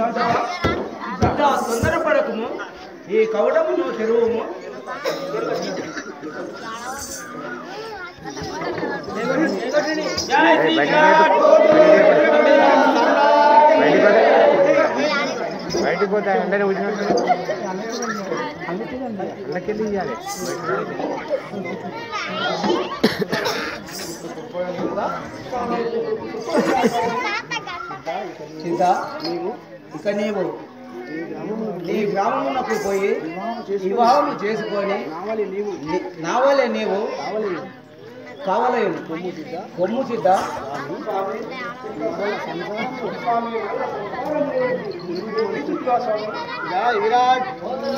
వద్దంటావా ఇంత తొందరపడకము ఈ కవటమును తెరువుము జై శ్రీరామ్. బయటికి పోతే అందరూ వచ్చినట్టు అందుకెళ్ళి ఇవ్వాలి సీత నీవు ఇక నీవు నీ గ్రామమునకు పోయి వివాహం చేసుకొని ని- నావలే నీవు కావలేము కొమ్ము సిద్ధ విరాట్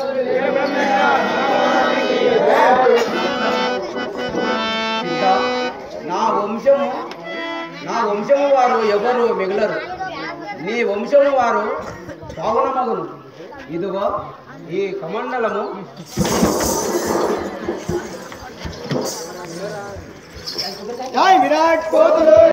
సిద్ధ నా వంశము నా వంశము వారు ఎవరు మిగలరు నీ వంశము వారు పావన మగులు ఇదిగో ఈ కమండలము విరాట్ కోతులు